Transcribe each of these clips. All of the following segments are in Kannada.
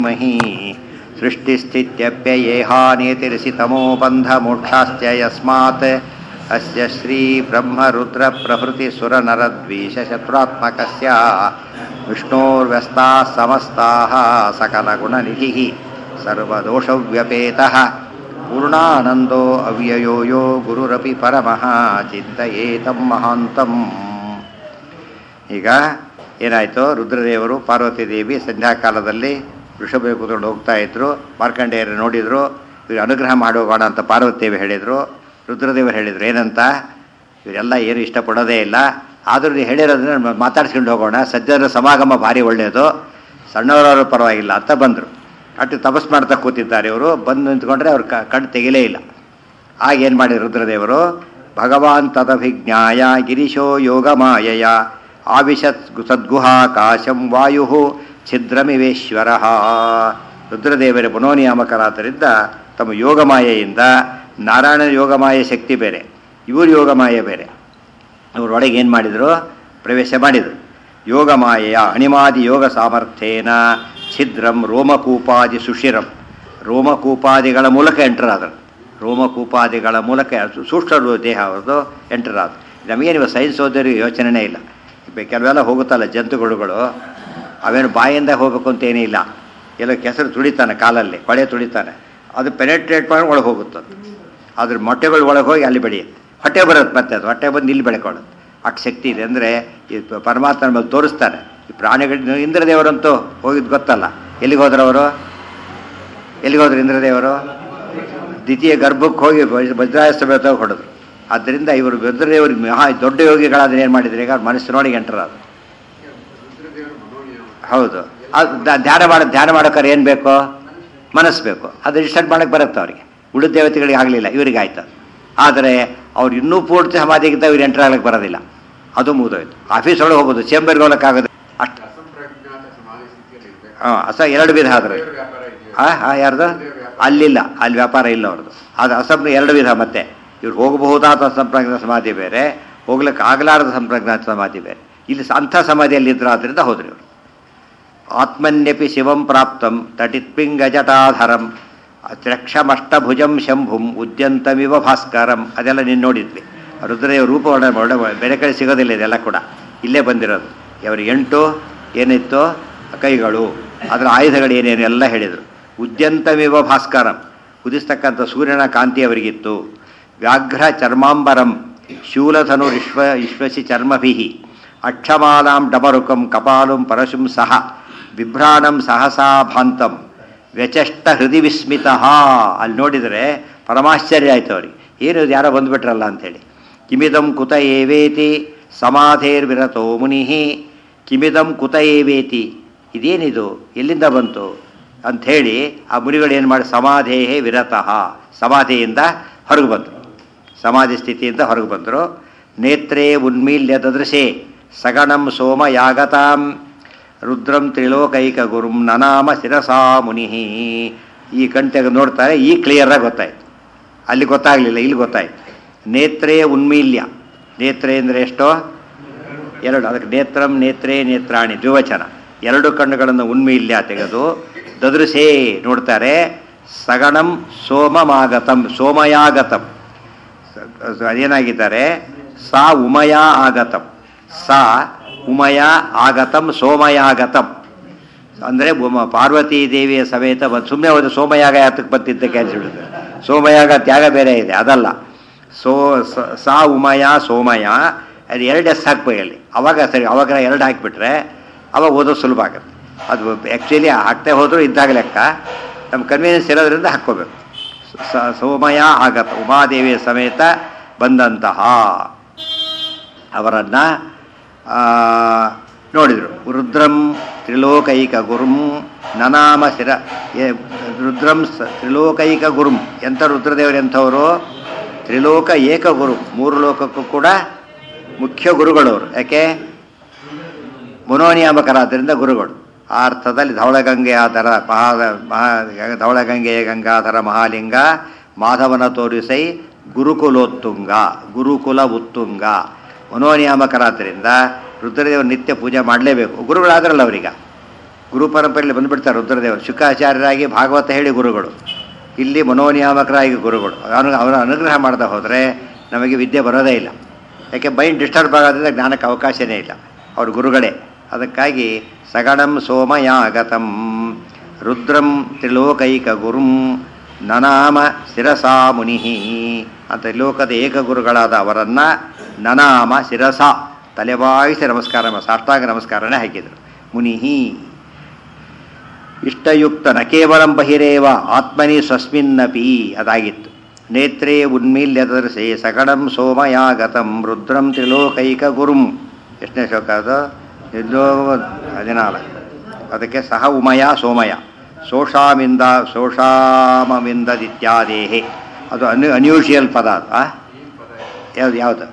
मही सृष्टिस्थित्यप्ययेहानेतिरसितमो बन्धमोक्षाश्च यस्मात् अस्य श्रीब्रह्मरुद्रप्रभृतिसुरनरद्वीषशत्रुरात्मकस्य विष्णोर्व्यस्ताः समस्ताः सकलगुणनिधिः सर्वदोषव्यपेतः पूर्णानन्दो अव्ययो यो गुरुरपि परमः ಚಿಂತೆಯೇತಂ ಮಹಾಂತಂ ಈಗ ಏನಾಯಿತು ರುದ್ರದೇವರು ಪಾರ್ವತಿ ದೇವಿ ಸಂಧ್ಯಾಕಾಲದಲ್ಲಿ ವೃಷಭ ಕೂತ್ಕೊಂಡು ಹೋಗ್ತಾ ಇದ್ರು ಮಾರ್ಕಂಡೇಯರು ನೋಡಿದ್ರು ಇವ್ರು ಅನುಗ್ರಹ ಮಾಡೋಗೋಣ ಅಂತ ಪಾರ್ವತಿ ದೇವಿ ಹೇಳಿದರು ರುದ್ರದೇವರು ಹೇಳಿದರು ಏನಂತ ಇವರೆಲ್ಲ ಏನು ಇಷ್ಟಪಡೋದೇ ಇಲ್ಲ ಆದರೂ ನೀವು ಹೇಳಿರೋದನ್ನ ಮಾತಾಡ್ಸ್ಕೊಂಡು ಹೋಗೋಣ ಸಜ್ಜನ ಸಮಾಗಮ ಭಾರಿ ಒಳ್ಳೆಯದು ಸಣ್ಣವರವರು ಪರವಾಗಿಲ್ಲ ಅಂತ ಬಂದರು ಅಟ್ಟು ತಪಸ್ ಮಾಡ್ತಾ ಕೂತಿದ್ದಾರೆ ಇವರು ಬಂದು ನಿಂತ್ಕೊಂಡ್ರೆ ಅವ್ರು ಕಣ್ಣು ತೆಗಿಲೇ ಇಲ್ಲ ಆಗ ಏನು ಮಾಡಿದ್ರು ರುದ್ರದೇವರು ಭಗವಾನ್ ತದಭಿಜ್ಞಾಯ ಗಿರಿಶೋ ಯೋಗಮಾಯಯ ಆವಿಶತ್ ಸದ್ಗುಹಾಕಾಶಂ ವಾಯು ಛಿದ್ರಮಿವೇಶ್ವರ ರುದ್ರದೇವರ ಮನೋನಿಯಾಮಕರಾದ್ದರಿಂದ ತಮ್ಮ ಯೋಗಮಾಯೆಯಿಂದ ನಾರಾಯಣ ಯೋಗಮಾಯ ಶಕ್ತಿ ಬೇರೆ ಇವರು ಯೋಗಮಾಯ ಬೇರೆ ಅವರೊಳಗೆ ಏನು ಮಾಡಿದರು ಪ್ರವೇಶ ಮಾಡಿದರು ಯೋಗಮಾಯೆಯ ಅಣಿಮಾದಿ ಯೋಗ ಸಾಮರ್ಥ್ಯೇನ ಛಿದ್ರಂ ರೋಮಕೂಪಾದಿ ಸುಶಿರಂ ರೋಮಕೂಪಾದಿಗಳ ಮೂಲಕ ಎಂಟರ್ ಆದರು ರೋಮಕೂಪಾದಿಗಳ ಮೂಲಕ ಸೂಕ್ಷ್ಮ ದೇಹ ಅವ್ರದ್ದು ಎಂಟರ್ ಆದರು ನಮಗೇನು ಸೈನ್ಸ್ ಓದೋರಿಗೆ ಯೋಚನೆನೇ ಇಲ್ಲ ಕೆಲವೆಲ್ಲ ಹೋಗುತ್ತಲ್ಲ ಜಂತುಗಳುಗಳು ಅವೇನು ಬಾಯಿಂದ ಹೋಗಬೇಕು ಅಂತ ಏನೂ ಇಲ್ಲ ಎಲ್ಲೋ ಕೆಸರು ತುಳಿತಾನೆ ಕಾಲಲ್ಲಿ ಕೊಳೆ ತುಳಿತಾನೆ ಅದು ಪೆನೆಟ್ರೇಟ್ ಮಾಡಿ ಒಳಗೆ ಹೋಗುತ್ತದೆ ಅದ್ರ ಮೊಟ್ಟೆಗಳು ಒಳಗೆ ಹೋಗಿ ಅಲ್ಲಿ ಬೆಳೆಯುತ್ತೆ ಹೊಟ್ಟೆ ಬರುತ್ತೆ ಮತ್ತೆ ಅದು ಹೊಟ್ಟೆ ಬಂದು ಇಲ್ಲಿ ಬೆಳ್ಕೊಳ್ಳೋದು ಅಷ್ಟು ಶಕ್ತಿ ಇದೆ ಅಂದರೆ ಈ ಪರಮಾತ್ಮ ಮೇಲೆ ತೋರಿಸ್ತಾರೆ ಈ ಪ್ರಾಣಿಗಳು ಇಂದ್ರದೇವರಂತೂ ಹೋಗಿದ್ದು ಗೊತ್ತಲ್ಲ ಎಲ್ಲಿಗೆ ಹೋದ್ರು ಅವರು ಎಲ್ಲಿಗೆ ಹೋದ್ರು ಇಂದ್ರದೇವರು ದ್ವಿತೀಯ ಗರ್ಭಕ್ಕೆ ಹೋಗಿ ವಜ್ರಾಯಸ್ತಮೇತ ಹೊಡೆದ್ರು ಆದ್ದರಿಂದ ಇವರು ರುದ್ರದೇವರಿಗೆ ಮಹಾ ದೊಡ್ಡ ಯೋಗಿಗಳಾದ್ರೆ ಏನು ಮಾಡಿದ್ರು ಈಗ ಅವ್ರ ಮನಸ್ಸಿನೊಳಗೆ ಎಂಟರದು ಹೌದು ಅದು ಧ್ಯಾನ ಮಾಡೋ ಧ್ಯಾನ ಮಾಡೋಕ್ಕಾರೆ ಏನು ಬೇಕು ಮನಸ್ಸು ಬೇಕು ಅದು ರಿಸಲ್ಟ್ ಮಾಡೋಕ್ಕೆ ಬರುತ್ತೆ ಅವರಿಗೆ ಉಳಿದ ದೇವತೆಗಳಿಗೆ ಆಗಲಿಲ್ಲ ಇವರಿಗೆ ಆಯ್ತು ಆದರೆ ಅವ್ರು ಇನ್ನೂ ಪೂರ್ತಿ ಸಮಾಧಿಗಿಂತ ಇವ್ರು ಎಂಟರ್ ಆಗ್ಲಿಕ್ಕೆ ಬರೋದಿಲ್ಲ ಅದು ಮುಗಿದೋಯ್ತು ಆಫೀಸ್ ಒಳಗೆ ಹೋಗೋದು ಚೇಂಬರ್ಗೆ ಹೋಗೋಕ್ಕಾಗೋದು ಅಷ್ಟು ಹಾಂ ಅಸ ಎರಡು ವಿಧ ಆದ್ರೆ ಹಾಂ ಹಾಂ ಯಾರ್ದು ಅಲ್ಲಿಲ್ಲ ಅಲ್ಲಿ ವ್ಯಾಪಾರ ಇಲ್ಲ ಅವ್ರದ್ದು ಅದು ಅಸಂಪ್ರ ಎರಡು ವಿಧ ಮತ್ತೆ ಇವ್ರು ಹೋಗಬಹುದಾದ ಸಂಪ್ರಜ್ಞಾತ ಸಮಾಧಿ ಬೇರೆ ಹೋಗ್ಲಿಕ್ಕೆ ಆಗಲಾರದ ಸಂಪ್ರಜ್ಞಾತ ಸಮಾಧಿ ಬೇರೆ ಇಲ್ಲಿ ಅಂಥ ಸಮಾಧಿಯಲ್ಲಿ ಇದ್ರು ಆದ್ದರಿಂದ ಹೋದ್ರು ಇವರು ಆತ್ಮನ್ಯಪಿ ಶಿವಂ ಪ್ರಾಪ್ತಂ ತಟಿತ್ಪಿಂಗಜಟಾಧರಂ ತ್ರಕ್ಷಮಷ್ಟಭುಜಂ ಶಂಭುಂ ಉದ್ಯಂತಮಿವ ಭಾಸ್ಕರಂ ಅದೆಲ್ಲ ನೀನು ನೋಡಿದ್ವಿ ರುದ್ರದೇವ ರೂಪ ಒಳ್ಳೆ ಒಳ್ಳೆ ಬೇರೆ ಕಡೆ ಸಿಗೋದಿಲ್ಲ ಇದೆಲ್ಲ ಕೂಡ ಇಲ್ಲೇ ಬಂದಿರೋದು ಅವ್ರ ಎಂಟು ಏನಿತ್ತು ಕೈಗಳು ಅದರ ಆಯುಧಗಳು ಏನೇನು ಎಲ್ಲ ಹೇಳಿದರು ಉದ್ಯಂತಮಿವ ಭಾಸ್ಕರಂ ಉದಿಸ್ತಕ್ಕಂಥ ಸೂರ್ಯನ ಕಾಂತಿ ಅವರಿಗಿತ್ತು ವ್ಯಾಘ್ರ ಚರ್ಮಾಂಬರಂ ಶೂಲಧನು ವಿಶ್ವ ವಿಶ್ವಸಿ ಚರ್ಮಭಿ ಅಕ್ಷಮಾಲಾಂ ಡಮರುಕಂ ಕಪಾಲಂ ಪರಶುಂ ಸಹ ಬಿಭ್ರಾಣಂ ಸಹಸಾ ಭಾಂತಂ ವ್ಯಚಷ್ಟ ಹೃದಯ ವಿಸ್ಮಿತ ಅಲ್ಲಿ ನೋಡಿದರೆ ಪರಮಾಶ್ಚರ್ಯ ಆಯಿತು ಅವ್ರಿಗೆ ಏನು ಯಾರೋ ಬಂದುಬಿಟ್ರಲ್ಲ ಅಂಥೇಳಿ ಕಿಮಿದಂ ಕುತ ಏವೇತಿ ಸಮಾಧೇರ್ವಿರತೋ ಮುನಿ ಕಿಮಿದಂ ಕುತ ಏವೇತಿ ಇದೇನಿದು ಎಲ್ಲಿಂದ ಬಂತು ಅಂಥೇಳಿ ಆ ಮುನಿಗಳು ಏನು ಮಾಡಿ ಸಮಾಧೇಹೇ ವಿರತಃ ಸಮಾಧಿಯಿಂದ ಹೊರಗೆ ಬಂದರು ಸಮಾಧಿ ಸ್ಥಿತಿಯಿಂದ ಹೊರಗೆ ಬಂದರು ನೇತ್ರೇ ಉನ್ಮೀಲ್ಯ ದದೃಶೆ ಸಗಣಂ ಸೋಮ ಯಾಗತಾಂ ರುದ್ರಂ ತ್ರಿಲೋಕೈಕ ಗುರುಂ ನನಾಮ ಶಿರಸಾ ಮುನಿ ಈ ಕಣ್ತೆಗೆ ನೋಡ್ತಾರೆ ಈ ಕ್ಲಿಯರಾಗಿ ಗೊತ್ತಾಯ್ತು ಅಲ್ಲಿ ಗೊತ್ತಾಗಲಿಲ್ಲ ಇಲ್ಲಿ ಗೊತ್ತಾಯ್ತು ನೇತ್ರೇ ಉನ್ಮೀಲ್ಯ ನೇತ್ರೇ ಅಂದರೆ ಎಷ್ಟೋ ಎರಡು ಅದಕ್ಕೆ ನೇತ್ರಂ ನೇತ್ರೇ ನೇತ್ರಾಣಿ ದ್ವಿವಚನ ಎರಡು ಕಣ್ಣುಗಳನ್ನು ಉನ್ಮೀಲ್ಯ ತೆಗೆದು ದದೃಶೇ ನೋಡ್ತಾರೆ ಸಗಣಂ ಸೋಮಮಾಗತಂ ಸೋಮಯಾಗತಂ ಅದೇನಾಗಿದ್ದಾರೆ ಸಾ ಉಮಯ ಆಗತಂ ಸಾ ಉಮಯ ಆಗತಂ ಸೋಮಯಾಗತಂ ಅಂದರೆ ಪಾರ್ವತೀ ದೇವಿಯ ಸಮೇತ ಬಂದು ಸುಮ್ಮನೆ ಹೋದ ಸೋಮಯಾಗ ಯಾತಕ್ಕೆ ಬಂತಿದ್ದ ಕ್ಯಾನ್ಸಿಬಿಡುತ್ತೆ ಸೋಮಯಾಗ ತ್ಯಾಗ ಬೇರೆ ಇದೆ ಅದಲ್ಲ ಸೋ ಸಾ ಉಮಯ ಸೋಮಯ ಅದು ಎರಡು ಎಸ್ ಹಾಕ್ಬೇಕು ಅಲ್ಲಿ ಅವಾಗ ಸರಿ ಅವಾಗ ಎರಡು ಹಾಕಿಬಿಟ್ರೆ ಅವಾಗ ಓದೋದು ಸುಲಭ ಆಗುತ್ತೆ ಅದು ಆ್ಯಕ್ಚುಲಿ ಹಾಕ್ತಾ ಹೋದರೂ ಇದ್ದಾಗ ಲೆಕ್ಕ ನಮ್ಮ ಕನ್ವೀನಿಯನ್ಸ್ ಇರೋದ್ರಿಂದ ಹಾಕ್ಕೋಬೇಕು ಸೋಮಯ ಆಗತ ಉಮಾದೇವಿಯ ಸಮೇತ ಬಂದಂತಹ ಅವರನ್ನು ನೋಡಿದರು ರುದ್ರಂ ತ್ರಿಲೋಕೈಕ ಗುರುಂ ನನಾಮ ಶಿರ ರುದ್ರಂ ತ್ರಿಲೋಕೈಕ ಗುರುಂ ಎಂಥ ರುದ್ರದೇವರು ಎಂಥವರು ತ್ರಿಲೋಕ ಏಕ ಗುರು ಮೂರು ಲೋಕಕ್ಕೂ ಕೂಡ ಮುಖ್ಯ ಗುರುಗಳವರು ಯಾಕೆ ಮನೋನಿಯಾಮಕರಾದ್ದರಿಂದ ಗುರುಗಳು ಆ ಅರ್ಥದಲ್ಲಿ ಧವಳಗಂಗೆಯಾಧರ ಮಹಾ ಮಹಾ ಧವಳಗಂಗೆಯ ಗಂಗಾಧರ ಮಹಾಲಿಂಗ ಮಾಧವನ ತೋರಿಸೈ ಗುರುಕುಲೋತ್ತುಂಗ ಗುರುಕುಲ ಉತ್ತುಂಗ ಮನೋನಿಯಾಮಕರಾದ್ದರಿಂದ ರುದ್ರದೇವರು ನಿತ್ಯ ಪೂಜೆ ಮಾಡಲೇಬೇಕು ಗುರುಗಳಾದ್ರಲ್ಲ ಅವರೀಗ ಗುರು ಪರಂಪರೆಯಲ್ಲಿ ಬಂದುಬಿಡ್ತಾರೆ ರುದ್ರದೇವರು ಶುಕಾಚಾರ್ಯರಾಗಿ ಭಾಗವತ ಹೇಳಿ ಗುರುಗಳು ಇಲ್ಲಿ ಮನೋನಿಯಾಮಕರಾಗಿ ಗುರುಗಳು ಅವನು ಅವರ ಅನುಗ್ರಹ ಮಾಡದೆ ಹೋದರೆ ನಮಗೆ ವಿದ್ಯೆ ಬರೋದೇ ಇಲ್ಲ ಯಾಕೆ ಮೈಂಡ್ ಡಿಸ್ಟರ್ಬ್ ಆಗೋದ್ರಿಂದ ಜ್ಞಾನಕ್ಕೆ ಅವಕಾಶನೇ ಇಲ್ಲ ಅವ್ರ ಗುರುಗಳೇ ಅದಕ್ಕಾಗಿ ಸಗಣಂ ಸೋಮಯಾಗತಂ ರುದ್ರಂ ತ್ರಿಲೋಕೈಕ ಗುರುಂ ನನಾಮ ಶಿರಸಾ ಮುನಿ ಅಂತ ಲೋಕದ ಏಕಗುರುಗಳಾದ ಅವರನ್ನು ನನಾಮ ಶಿರಸ ತಲೆಬಾಯಿಸಿ ನಮಸ್ಕಾರ ಮಾ- ಸಾಷ್ಟಾಂಗ ನಮಸ್ಕಾರನೇ ಹಾಕಿದರು ಮುನಿಹಿ ಇಷ್ಟಯುಕ್ತ ನ ಕೇವಲಂ ಬಹಿರೇವ ಆತ್ಮನಿ ಸ್ವಸ್ಮಿನ್ನಪಿ ಅದಾಗಿತ್ತು ನೇತ್ರೇ ಉನ್ಮೀಲ್ಯದರ್ಶೆ ಸಕಡಂ ಸೋಮಯಾಗತಂ ರುದ್ರಂ ತ್ರಿಲೋಕೈಕ ಗುರುಂ ಎಷ್ಟನೇ ಶ್ಲೋಕ ಅದು ಎಲ್ಲೋ ಹದಿನಾಲ್ಕು ಅದಕ್ಕೆ ಸಹ ಉಮಯ ಸೋಮಯ ಸೋಷಾಮಿಂದ ಸೋಷಾಮವಿಂದದಿತ್ಯಾದೇಹೆ ಅದು ಅನ್ಯೂ ಅನ್ಯೂಷಿಯಲ್ ಪದ ಅದು ಆ? ಯಾವ್ದು ಯಾವುದು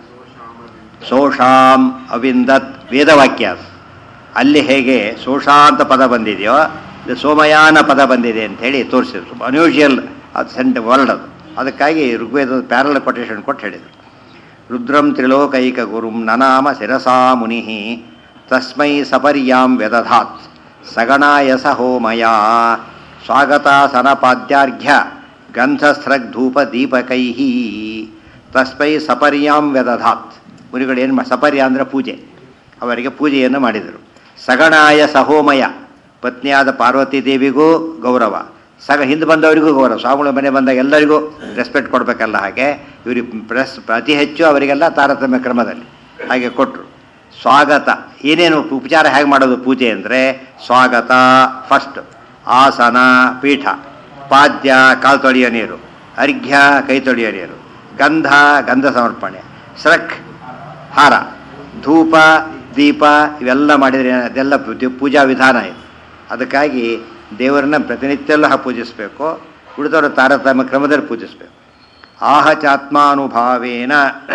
ಸೋಷಾಂ ಅವಿಂದತ್ ವೇದವಾಕ್ಯ ಅದು ಅಲ್ಲಿ ಹೇಗೆ ಸೋಷಾ ಅಂತ ಪದ ಬಂದಿದೆಯೋ ಇದು ಸೋಮಯಾನ ಪದ ಬಂದಿದೆ ಅಂತ ಹೇಳಿ ತೋರಿಸಿದ್ರು ಅನ್ಯೂಷಿಯಲ್ ಅದು ಸೆಂಟ್ ವರ್ಡ್ ಅದು ಅದಕ್ಕಾಗಿ ಋಗ್ವೇದದ ಪ್ಯಾರಲ್ ಕೊಟೇಶನ್ ಕೊಟ್ಟು ಹೇಳಿದರು ರುದ್ರಂ ತ್ರಿಲೋಕೈಕ ಗುರುಂ ನನಾಮ ಶಿರಸಾ ಮುನಿ ತಸ್ಮೈ ಸಪರ್ಯಾಂ ವ್ಯದಧಾತ್ ಸಗಣಾಯ ಸ ಹೋಮಯ ಸ್ವಾಗತಾಸನಪಾದ್ಯಾರ್ಘ್ಯ ಗಂಧಸ್ರಗ್ಧೂಪ ದೀಪಕೈ ತಸ್ಮೈ ಸಪರ್ಯಾಂ ವ್ಯದಧಾತ್ ಮುನಿಗಳು ಏನು ಸಪರ್ಯ ಅಂದರೆ ಪೂಜೆ ಅವರಿಗೆ ಪೂಜೆಯನ್ನು ಮಾಡಿದರು ಸಗಣಾಯ ಸಹೋಮಯ ಪತ್ನಿಯಾದ ಪಾರ್ವತಿ ದೇವಿಗೂ ಗೌರವ ಸಗ ಹಿಂದೆ ಬಂದವರಿಗೂ ಗೌರವ ಸ್ವಾಮಿಗಳ ಮನೆ ಬಂದಾಗ ಎಲ್ಲರಿಗೂ ರೆಸ್ಪೆಕ್ಟ್ ಕೊಡಬೇಕಲ್ಲ ಹಾಗೆ ಇವರಿಗೆ ಪ್ರೆಸ್ ಅತಿ ಹೆಚ್ಚು ಅವರಿಗೆಲ್ಲ ತಾರತಮ್ಯ ಕ್ರಮದಲ್ಲಿ ಹಾಗೆ ಕೊಟ್ಟರು ಸ್ವಾಗತ ಏನೇನು ಉಪಚಾರ ಹೇಗೆ ಮಾಡೋದು ಪೂಜೆ ಅಂದರೆ ಸ್ವಾಗತ ಫಸ್ಟ್ ಆಸನ ಪೀಠ ಪಾದ್ಯ ಕಾಲು ತೊಳೆಯೋ ನೀರು ಅರ್ಘ್ಯ ಕೈ ತೊಳೆಯೋ ನೀರು ಗಂಧ ಗಂಧ ಸಮರ್ಪಣೆ ಸ್ರಕ್ ಹಾರ ಧೂಪ ದೀಪ ಇವೆಲ್ಲ ಮಾಡಿದರೆ ಅದೆಲ್ಲ ಪೂ- ಪೂಜಾ ವಿಧಾನ ಇದೆ ಅದಕ್ಕಾಗಿ ದೇವರನ್ನ ಪ್ರತಿನಿತ್ಯಲ್ಲೂ ಹಾಗೆ ಪೂಜಿಸಬೇಕು ಉಳಿದವರ ತಾರತಮ್ಯ ಕ್ರಮದಲ್ಲಿ ಪೂಜಿಸಬೇಕು ಆಹ ಚಾತ್ಮಾನುಭಾವೇನ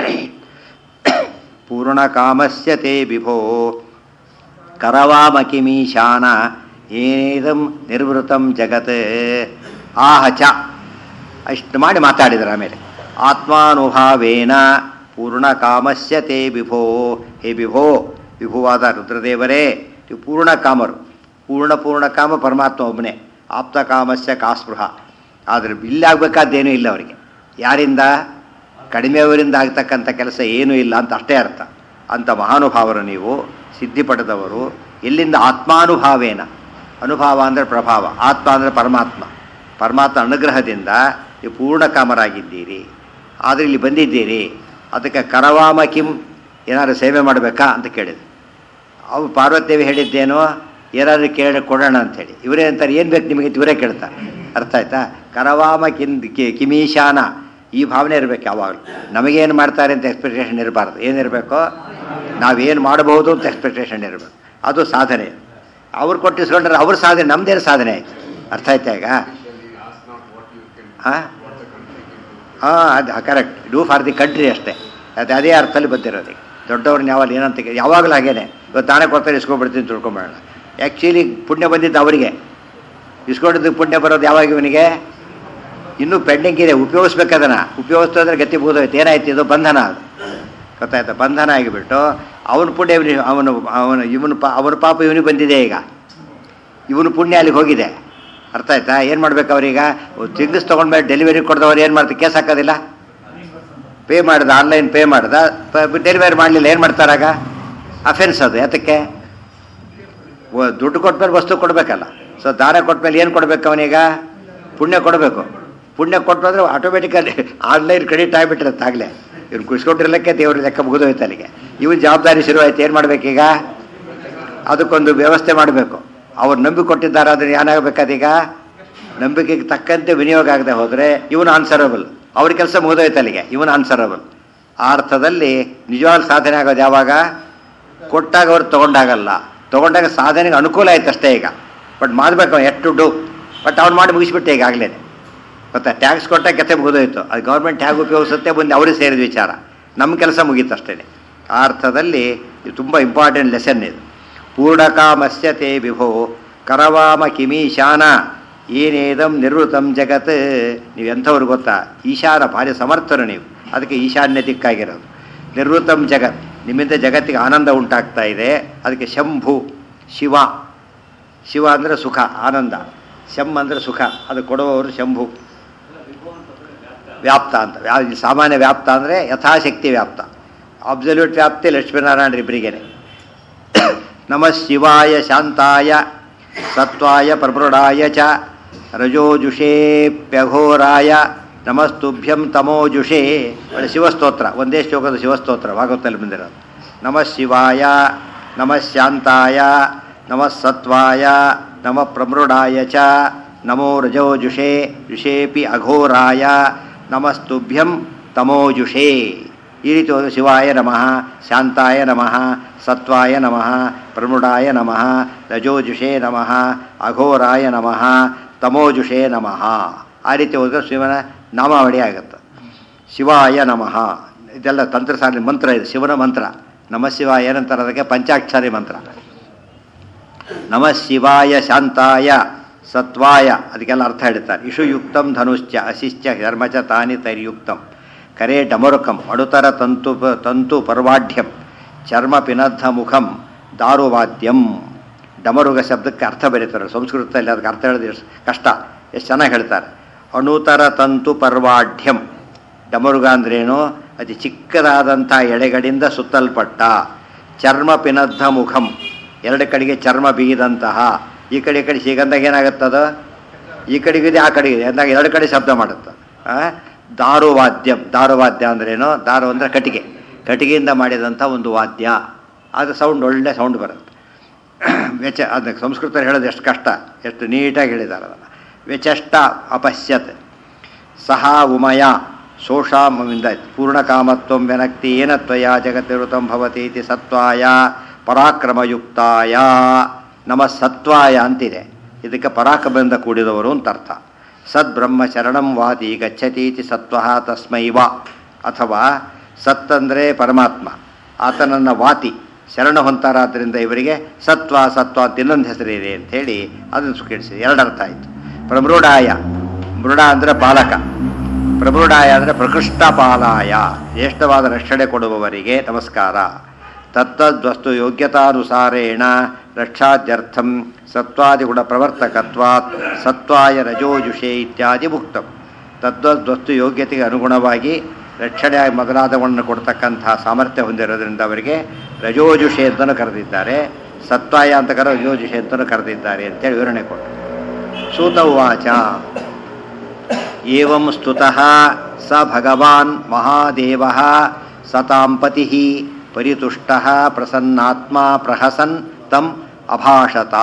ಪೂರ್ಣಕಾಮಸ್ಯ ತೇ ವಿಭೋ ಕರವಾಮ ಕಿಮೀಶಾನ ಏನೇದಂ ನಿರ್ವೃತಂ ಜಗತ್ ಆಹ ಚ ಅಷ್ಟು ಮಾಡಿ ಮಾತಾಡಿದರು ಆಮೇಲೆ ಆತ್ಮಾನುಭಾವೇನ ಪೂರ್ಣ ಕಾಮಸ್ಯ ತೇ ವಿಭೋ ಹೇ ವಿಭೋ ವಿಭುವಾದ ರುದ್ರದೇವರೇ ನೀವು ಪೂರ್ಣ ಕಾಮರು ಪೂರ್ಣ ಪೂರ್ಣ ಕಾಮ ಪರಮಾತ್ಮ ಒಬ್ಬನೇ ಆಪ್ತ ಕಾಮಸ್ಯ ಕಾಸ್ಪೃಹ ಆದರೆ ಇಲ್ಲಾಗಬೇಕಾದ್ದೇನೂ ಇಲ್ಲ ಅವರಿಗೆ ಯಾರಿಂದ ಕಡಿಮೆಯವರಿಂದ ಆಗ್ತಕ್ಕಂಥ ಕೆಲಸ ಏನೂ ಇಲ್ಲ ಅಂತ ಅಷ್ಟೇ ಅರ್ಥ ಅಂಥ ಮಹಾನುಭಾವರು ನೀವು ಸಿದ್ಧಿ ಪಡೆದವರು ಎಲ್ಲಿಂದ ಆತ್ಮಾನುಭಾವೇನ ಅನುಭಾವ ಅಂದರೆ ಪ್ರಭಾವ ಆತ್ಮ ಅಂದರೆ ಪರಮಾತ್ಮ ಪರಮಾತ್ಮ ಅನುಗ್ರಹದಿಂದ ನೀವು ಪೂರ್ಣ ಕಾಮರಾಗಿದ್ದೀರಿ ಆದರೆ ಇಲ್ಲಿ ಬಂದಿದ್ದೀರಿ ಅದಕ್ಕೆ ಕರವಾಮ ಕಿಂ ಏನಾದ್ರು ಸೇವೆ ಮಾಡಬೇಕಾ ಅಂತ ಕೇಳಿದ್ರು ಅವು ಪಾರ್ವತಿದೇವಿ ಹೇಳಿದ್ದೇನೋ ಏನಾದ್ರು ಕೇಳಿ ಕೊಡೋಣ ಅಂಥೇಳಿ ಇವರೇ ಅಂತಾರೆ ಏನು ಬೇಕು ನಿಮಗೆ ಅಂತ ಇವರೇ ಕೇಳ್ತಾರೆ ಅರ್ಥ ಆಯ್ತಾ ಕರವಾಮ ಕಿನ್ ಕಿ- ಕಿಮೀಶಾನ ಈ ಭಾವನೆ ಇರಬೇಕು ಯಾವಾಗಲೂ ನಮಗೇನು ಮಾಡ್ತಾರೆ ಅಂತ ಎಕ್ಸ್ಪೆಕ್ಟೇಷನ್ ಇರಬಾರ್ದು ಏನಿರಬೇಕು ನಾವೇನು ಮಾಡಬಹುದು ಅಂತ ಎಕ್ಸ್ಪೆಕ್ಟೇಷನ್ ಇರಬೇಕು ಅದು ಸಾಧನೆ ಅವ್ರು ಕೊಟ್ಟಿಸ್ಕೊಂಡ್ರೆ ಅವ್ರ ಸಾಧನೆ ನಮ್ದೇನು ಸಾಧನೆ ಆಯ್ತು ಅರ್ಥ ಆಯ್ತಾ ಈಗ ಹಾಂ ಹಾಂ ಅದು correct do for the country ಅಷ್ಟೇ ಅದು ಅದೇ ಅರ್ಥದಲ್ಲಿ ಬಂದಿರೋದು ಈಗ. ದೊಡ್ಡವ್ರನ್ನ ಯಾವಾಗ ಏನಂತ ಕೇ- ಯಾವಾಗಲೂ ಹಾಗೇನೆ ಇವತ್ತು ತಾನೇ ಕೊಡ್ತಾರೆ ಇಸ್ಕೊಂಡ್ಬಿಡ್ತೀನಿ ತಿಳ್ಕೊಂಬೇಡ ಆ್ಯಕ್ಚುಲಿ ಪುಣ್ಯ ಬಂದಿದ್ದು ಅವರಿಗೆ ಇಸ್ಕೊಂಡಿದ್ದು ಪುಣ್ಯ ಬರೋದು ಯಾವಾಗ ಇವನಿಗೆ ಇನ್ನೂ ಪೆಂಡಿಂಗ್ ಇದೆ ಉಪಯೋಗಿಸ್ಬೇಕದನ್ನ ಉಪಯೋಗಿಸ್ತಂದ್ರೆ ಗತಿ ಬೂದೋಯ್ತು ಏನಾಯ್ತು ಇದು ಬಂಧನ ಅದು ಗೊತ್ತಾಯ್ತಾ ಬಂಧನ ಆಗಿಬಿಟ್ಟು ಅವನ ಪುಣ್ಯ ಇವನಿಗೆ ಅವನು ಅವನು ಇವನು ಪಾ ಅವನ ಪಾಪ ಇವನಿಗೆ ಬಂದಿದೆ ಈಗ ಇವನು ಪುಣ್ಯ ಅಲ್ಲಿಗೆ ಹೋಗಿದೆ ಅರ್ಥ ಆಯ್ತಾ ಏನು ಮಾಡ್ಬೇಕು ಅವ್ರೀಗ ತಿಂಗ್ಸ್ ತೊಗೊಂಡ್ಮೇಲೆ ಡೆಲಿವರಿ ಕೊಡ್ದವ್ರು ಏನು ಮಾಡ್ತಾರೆ ಕೇಸ್ ಹಾಕೋದಿಲ್ಲ ಪೇ ಮಾಡ್ದ ಆನ್ಲೈನ್ ಪೇ ಮಾಡ್ದ ಡೆಲಿವರಿ ಮಾಡಲಿಲ್ಲ ಏನು ಮಾಡ್ತಾರಾಗ ಅಫೆನ್ಸ್ ಅದು ಯಾತಕ್ಕೆ ವ- ದುಡ್ಡು ಕೊಟ್ಮೇಲೆ ವಸ್ತು ಕೊಡಬೇಕಲ್ಲ ಸೊ ದಾನ ಕೊಟ್ಮೇಲೆ ಏನು ಕೊಡಬೇಕು ಅವನೀಗ ಪುಣ್ಯ ಕೊಡಬೇಕು ಪುಣ್ಯ ಕೊಟ್ಟು ಅಂದರೆ ಆಟೋಮೆಟಿಕಲಿ ಆನ್ಲೈನ್ ಕ್ರೆಡಿಟ್ ಆಗಿಬಿಟ್ಟಿರುತ್ತೆ ಆಗಲೇ ಇವ್ನು ಕುಸ್ಕೊಟ್ಟಿರ್ಲಿಕ್ಕೆ ದೇವ್ರ ಲೆಕ್ಕ ಮುಗಿದೋಯ್ತು ಅಲ್ಲಿಗೆ ಇವನ್ ಜವಾಬ್ದಾರಿ ಶುರುವಾಯ್ತು ಏನು ಮಾಡ್ಬೇಕೀಗ ಅದಕ್ಕೊಂದು ವ್ಯವಸ್ಥೆ ಮಾಡಬೇಕು ಅವ್ರು ನಂಬಿ ಕೊಟ್ಟಿದ್ದಾರೆ ಅದನ್ನು ಏನಾಗಬೇಕದೀಗ ನಂಬಿಕೆಗೆ ತಕ್ಕಂತೆ ವಿನಿಯೋಗ ಆಗದೆ ಹೋದರೆ ಇವನು ಆನ್ಸರಬಲ್ ಅವ್ರ ಕೆಲಸ ಮುಗಿದೋಯ್ತು ಅಲ್ಲಿಗೆ ಇವನು ಆನ್ಸರಬಲ್ ಆ ಅರ್ಥದಲ್ಲಿ ನಿಜವಾದ ಸಾಧನೆ ಆಗೋದು ಯಾವಾಗ ಕೊಟ್ಟಾಗ ಅವ್ರು ತೊಗೊಂಡಾಗಲ್ಲ ತೊಗೊಂಡಾಗ ಸಾಧನೆಗೆ ಅನುಕೂಲ ಆಯ್ತು ಅಷ್ಟೇ ಈಗ ಬಟ್ ಮಾಡಬೇಕು ಎಷ್ಟು ದುಡ್ಡು ಬಟ್ ಅವ್ನು ಮಾಡಿ ಮುಗಿಸ್ಬಿಟ್ಟೆ ಈಗಾಗಲೇ ಗೊತ್ತಾ ಟ್ಯಾಕ್ಸ್ ಕೊಟ್ಟಾಗ ಕತೆ ಮುಗಿದೋಯ್ತು ಅದು ಗೌರ್ಮೆಂಟ್ ಹೇಗೆ ಉಪಯೋಗಿಸುತ್ತೆ ಮುಂದೆ ಅವ್ರಿಗೆ ಸೇರಿದ ವಿಚಾರ ನಮ್ಮ ಕೆಲಸ ಮುಗೀತು ಅಷ್ಟೇ ಆ ಅರ್ಥದಲ್ಲಿ ಇದು ತುಂಬ ಇಂಪಾರ್ಟೆಂಟ್ ಲೆಸನ್ ಇದು ಪೂರ್ಣಕಾಮಸ್ಯ ತೇ ವಿಭೋ ಕರವಾಮ ಕಿಮೀಶಾನ ಏನೇದಂ ನಿರ್ವೃತಂ ಜಗತ್ ನೀವು ಎಂಥವ್ರು ಗೊತ್ತಾ ಈಶಾನ ಭಾರಿ ಸಮರ್ಥರು ನೀವು ಅದಕ್ಕೆ ಈಶಾನ್ಯ ದಿಕ್ಕಾಗಿರೋದು ನಿರ್ವೃತಂ ಜಗತ್ ನಿಮ್ಮಿಂದ ಜಗತ್ತಿಗೆ ಆನಂದ ಉಂಟಾಗ್ತಾ ಇದೆ ಅದಕ್ಕೆ ಶಂಭು ಶಿವ ಶಿವ ಅಂದರೆ ಸುಖ ಆನಂದ ಶಂ ಅಂದರೆ ಸುಖ ಅದು ಕೊಡುವವರು ಶಂಭು ವ್ಯಾಪ್ತ ಅಂತ ವ್ಯಾ ಈ ಸಾಮಾನ್ಯ ವ್ಯಾಪ್ತ ಅಂದರೆ ಯಥಾಶಕ್ತಿ ವ್ಯಾಪ್ತ ಅಬ್ಸಲ್ಯೂಟ್ ವ್ಯಾಪ್ತಿ ಲಕ್ಷ್ಮೀನಾರಾಯಣ ಇಬ್ಬರಿಗೇನೆ ನಮಃ ಶಿವಾಯ ಶಾಂತಾಯ ಸತ್ವಾಯ ಪ್ರಭೃಢಾಯ ಚ ರಜೋಜುಷೇಪ್ಯಘೋರಾಯ ನಮಸ್ತುಭ್ಯಂ ತಮೋಜುಷೇ ಒಳ್ಳೆ ಶಿವಸ್ತೋತ್ರ ಒಂದೇ ಶ್ಲೋಕದ ಶಿವಸ್ತೋತ್ರ ಭಾಗವತಲ್ಲಿ ಬಂದಿರೋದು ನಮಃ ಶಿವಾಯ ನಮಃ ಶಾಂತಾಯ ನಮಃ ಸತ್ವಾಯ ನಮಃ ಪ್ರಮೃಢಾಯ ಚ ನಮೋ ರಜೋಜುಷೇ ಜುಷೇಪಿ ಅಘೋರಾಯ ನಮಸ್ತುಭ್ಯಂ ತಮೋಜುಷೇ ಈ ರೀತಿ ಹೋದ್ರೆ ಶಿವಾಯ ನಮಃ ಶಾಂತಾಯ ನಮಃ ಸತ್ವಾಯ ನಮಃ ಪ್ರಮುಢಾಯ ನಮಃ ರಜೋಜುಷೇ ನಮಃ ಅಘೋರಾಯ ನಮಃ ತಮೋಜುಷೇ ನಮಃ ಆ ರೀತಿ ಹೋದ್ರೆ ಶಿವನ ನಾಮಾವಳಿ ಆಗುತ್ತೆ ಶಿವಾಯ ನಮಃ ಇದೆಲ್ಲ ತಂತ್ರಸಾಲಿ ಮಂತ್ರ ಇದೆ ಶಿವನ ಮಂತ್ರ ನಮಃ ಶಿವಾಯ ಏನಂತಾರೆ ಅದಕ್ಕೆ ಪಂಚಾಕ್ಷರಿ ಮಂತ್ರ ನಮಃ ಶಿವಾಯ ಶಾಂತಾಯ ಸತ್ವಾಯ ಅದಕ್ಕೆಲ್ಲ ಅರ್ಥ ಹೇಳ್ತಾರೆ ಇಷುಯುಕ್ತಂ ಧನುಶ್ಚ ಅಶಿಶ್ಚ ಧರ್ಮಚ ತಾನಿ ತೈರ್ಯುಕ್ತಂ ಕರೆ ಡಮರುಕಂ ಅಡುತರ ತಂತು ಪ- ತಂತು ಪರ್ವಾಢ್ಯಂ ಚರ್ಮ ಪಿನದ್ಧ ಮುಖಂ ದಾರುವಾದ್ಯಂ ಡಮರುಗ ಶಬ್ದಕ್ಕೆ ಅರ್ಥ ಬರೀತಾರೆ ಸಂಸ್ಕೃತದಲ್ಲಿ ಅದಕ್ಕೆ ಅರ್ಥ ಹೇಳೋದು ಎಷ್ಟು ಕಷ್ಟ ಎಷ್ಟು ಚೆನ್ನಾಗಿ ಹೇಳ್ತಾರೆ ಅಣುತರ ತಂತು ಪರ್ವಾಢ್ಯಂ ಡಮರುಗ ಅಂದ್ರೇನು ಅತಿ ಚಿಕ್ಕದಾದಂಥ ಎಳೆಗಳಿಂದ ಸುತ್ತಲ್ಪಟ್ಟ ಚರ್ಮ ಪಿನದ್ಧ ಮುಖಂ ಎರಡು ಕಡೆಗೆ ಚರ್ಮ ಬಿಗಿದಂತಹ ಈ ಕಡೆ ಈ ಕಡೆ ಸಿಗಂದಾಗ ಏನಾಗುತ್ತದ ಈ ಕಡೆಗಿದೆ ಆ ಕಡೆಗಿದೆ ಅಂದಾಗ ಎರಡು ಕಡೆ ಶಬ್ದ ಮಾಡುತ್ತೆ ಆ? ದಾರುವಾದ್ಯಂ ದಾರುವಾದ್ಯ ಅಂದ್ರೇನು ದಾರು ಅಂದರೆ ಕಟ್ಟಿಗೆ ಕಟ್ಟಿಗೆಯಿಂದ ಮಾಡಿದಂಥ ಒಂದು ವಾದ್ಯ ಅದು ಸೌಂಡ್ ಒಳ್ಳೆ ಸೌಂಡ್ ಬರುತ್ತೆ ವೆಚ ಅದಕ್ಕೆ ಸಂಸ್ಕೃತ ಹೇಳೋದು ಎಷ್ಟು ಕಷ್ಟ ಎಷ್ಟು ನೀಟಾಗಿ ಹೇಳಿದ್ದಾರೆ ಅದನ್ನು ವ್ಯಚಷ್ಟ ಅಪಶ್ಯತ್ ಸಹ ಉಮಯ ಶೋಷಾಮಿಂದ ಪೂರ್ಣಕಾಮತ್ವ ವ್ಯನಕ್ತಿ ಏನ ತ್ವಯ ಜಗತ್ತಿರುತಂ ಭವತಿ ಇತಿ ಸತ್ವಾಯ ಪರಾಕ್ರಮಯುಕ್ತಾಯ ನಮ್ಮ ಸತ್ವಾಯ ಅಂತಿದೆ ಇದಕ್ಕೆ ಪರಾಕ್ರಮದಿಂದ ಕೂಡಿದವರು ಅಂತ ಅರ್ಥ ಸದ್ಬ್ರಹ್ಮ ಶರಣಂ ವಾದಿ ಗಚ್ಚತಿ ಇತಿ ಸತ್ವ ತಸ್ಮೈ ವಾ ಅಥವಾ ಸತ್ ಅಂದರೆ ಪರಮಾತ್ಮ ಆತನನ್ನು ವಾತಿ ಶರಣ ಹೊಂತಾರಾದ್ದರಿಂದ ಇವರಿಗೆ ಸತ್ವ ಸತ್ವ ಅಂತ ಇನ್ನೊಂದು ಹೆಸರಿದೆ ಅಂಥೇಳಿ ಅದನ್ನು ಸುಖಿಡಿಸಿ ಎರಡರ್ಥ ಆಯಿತು ಪ್ರಮೃಢಾಯ ಮೃಡ ಅಂದರೆ ಬಾಲಕ ಪ್ರಮೃಢಾಯ ಅಂದರೆ ಪ್ರಕೃಷ್ಟ ಪಾಲಾಯ ಜ್ಯೇಷ್ಠವಾದ ರಕ್ಷಣೆ ಕೊಡುವವರಿಗೆ ನಮಸ್ಕಾರ ತತ್ತದ್ವಸ್ತು ಯೋಗ್ಯತಾನುಸಾರೇಣ ರಕ್ಷಾದ್ಯರ್ಥಂ ಸತ್ವಾದಿಗುಣ ಪ್ರವರ್ತಕತ್ವಾತ್ ಸತ್ವಾಯ ರಜೋಜುಷೆ ಇತ್ಯಾದಿ ಮುಕ್ತಂ ತದ್ವಸ್ತು ಯೋಗ್ಯತೆಗೆ ಅನುಗುಣವಾಗಿ ರಕ್ಷಣೆ ಮೊದಲಾದವನ್ನು ಕೊಡ್ತಕ್ಕಂತಹ ಸಾಮರ್ಥ್ಯ ಹೊಂದಿರೋದ್ರಿಂದ ಅವರಿಗೆ ರಜೋಜುಷೆ ಅಂತಲೂ ಕರೆದಿದ್ದಾರೆ ಸತ್ವಾಯ ಅಂತ ಕರೆ ರಜೋಜುಷೆ ಅಂತಲೂ ಕರೆದಿದ್ದಾರೆ ಅಂತೇಳಿ ವಿವರಣೆ ಕೊಟ್ಟರು ಸೂತ ಉವಾಚ ಏವಂ ಸ್ತುತಃ ಸ ಭಗವಾನ್ ಮಹಾದೇವ ಸತಾಂಪತಿ ಪರಿತುಷ್ಟ ಪ್ರಸನ್ನಾತ್ಮ ಪ್ರಹಸನ್ ತಂ ಅಭಾಷತ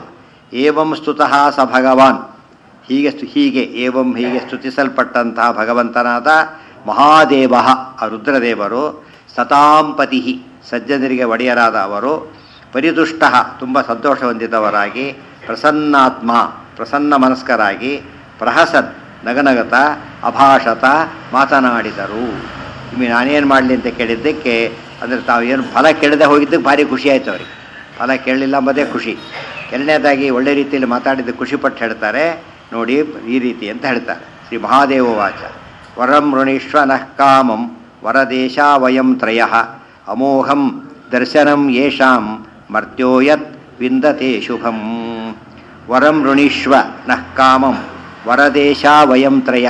ಏವಂ ಸ್ತುತಃ ಸ ಭಗವಾನ್ ಹೀಗೆ ಸ್ತು ಹೀಗೆ ಏವಂ ಹೀಗೆ ಸ್ತುತಿಸಲ್ಪಟ್ಟಂತಹ ಭಗವಂತನಾದ ಮಹಾದೇವ ಆ ರುದ್ರದೇವರು ಸತಾಂಪತಿ ಸಜ್ಜನರಿಗೆ ಒಡೆಯರಾದ ಅವರು ಪರಿತುಷ್ಟ ತುಂಬ ಸಂತೋಷ ಹೊಂದಿದವರಾಗಿ ಪ್ರಸನ್ನಾತ್ಮ ಪ್ರಸನ್ನ ಮನಸ್ಕರಾಗಿ ಪ್ರಹಸನ್ ನಗನಗತ ಅಭಾಷತ ಮಾತನಾಡಿದರು ನಿಮಗೆ ನಾನೇನು ಮಾಡಲಿ ಅಂತ ಕೇಳಿದ್ದಕ್ಕೆ ಅಂದರೆ ತಾವು ಏನು ಫಲ ಕೇಳದೆ ಹೋಗಿದ್ದಕ್ಕೆ ಭಾರಿ ಖುಷಿ ಆಯಿತು ಅವ್ರಿಗೆ ಫಲ ಕೇಳಲಿಲ್ಲ ಅಂಬದೇ ಖುಷಿ ಎರಡನೇದಾಗಿ ಒಳ್ಳೆ ರೀತಿಯಲ್ಲಿ ಮಾತಾಡಿದ್ದು ಖುಷಿಪಟ್ಟು ಹೇಳ್ತಾರೆ ನೋಡಿ ಈ ರೀತಿ ಅಂತ ಹೇಳ್ತಾರೆ ಶ್ರೀ ಮಹಾದೇವ ವಾಚ ವರಂ ಋಣೀಶ್ವ ನಃ ಕಾಮಂ ವರದೇಶ ವಯಂ ತ್ರಯ ಅಮೋಘಂ ದರ್ಶನಂ ಯೇಷಾಂ ಮರ್ತ್ಯೋಯತ್ ವಿಂದತೆ ಶುಭಂ ವರಂ ಋಣೀಶ್ವ ನಃ ಕಾಮಂ ವರದೇಶ ವಯಂ ತ್ರಯ